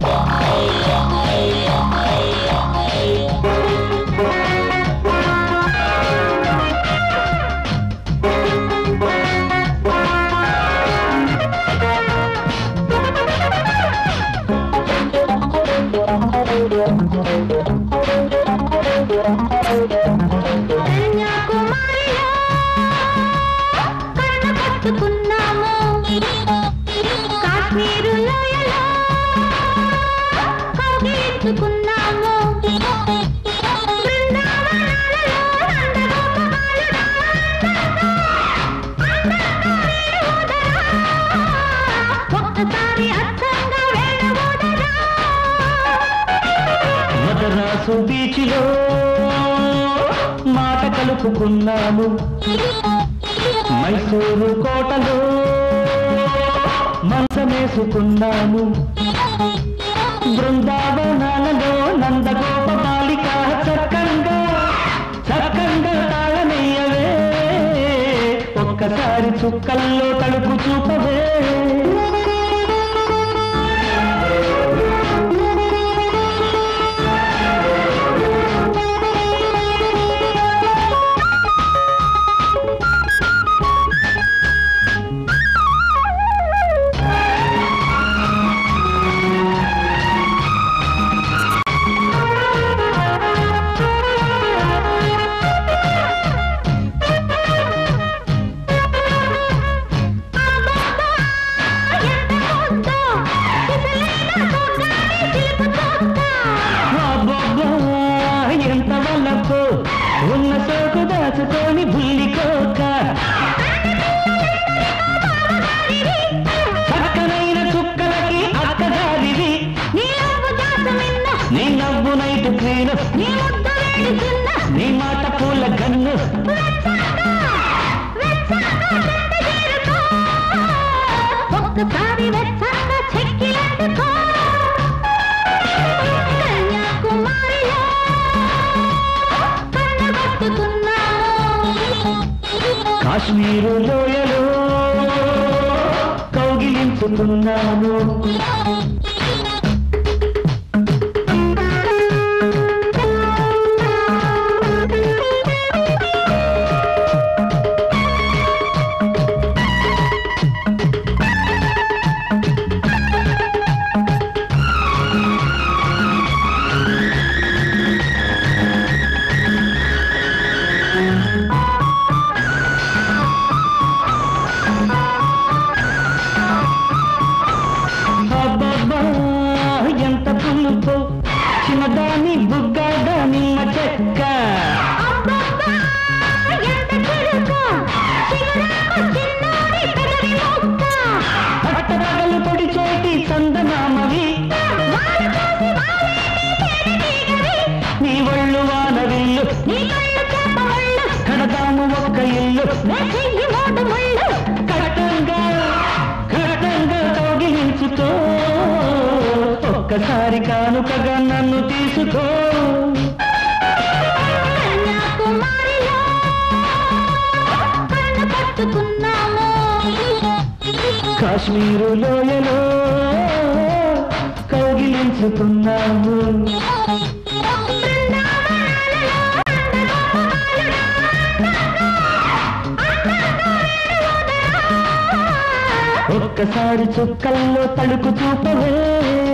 కన్యాకుమారిలో కన్ను పట్టుకున్నాము కాశ్మీరు లోయలో కౌగిలించుకున్నాము బృందావనాలలో నందగోపాలుడా, ఒక్కసారి అర్థంగా వేడబోదరా మదరాసు బీచ్లో మాట కలుపుకున్నాము మైసూరు కోటలో మంచమేసుకున్నాము బృందావనాలలో నందగోప బాలిక చక్కంగా చక్కంగా తాళనయ్యవే ఒక్కసారి చుక్కల్లో తలుపు చూపవే అబ్బబ్బా, ఎంత వల్లపు ఉన్న సోకు దాచుకొని బుల్లికోక చక్కనైన చుక్కలకి అక్కదారివి నీ నవ్వు నైట్ క్లీను నీ మాట పూల గన్ను ఒక్కసారి వెచ్చంగా చెక్కిలందుకో కన్యాకుమారిలో కన్నబట్టుకున్నాము కాశ్మీరు లోయలో కౌగిలించుకున్నాను అబ్బబ్బా, ఎంత పులుపు చిన్నదాని బుగ్గడ నిమ్మ చెక్క అబ్బబ్బా, ఎంత చిరుకు, చిగురాకు చిన్నారి పెదవి ముక్క. పట్టపగలు పొడి చోటి చందనామవి వాలు పోసి వాలేని తేనెటీగవి. నీ ఒళ్ళు వానవిల్లు నీ కళ్ళు చేప ఒళ్ళు, కడదాము ఒక్క ఇల్లు వేచెయ్యి మోడు ముళ్ళు. కటంగా కటంగా కౌగిలించుకో ఒక్కసారి కానుకగా నన్ను తీసుకో కన్యాకుమారిలో కన్ను పట్టుకున్నాము కాశ్మీరు లోయలో కౌగిలించుకున్నాము ఒక్కసారి చుక్కల్లో తడుకు చూపవే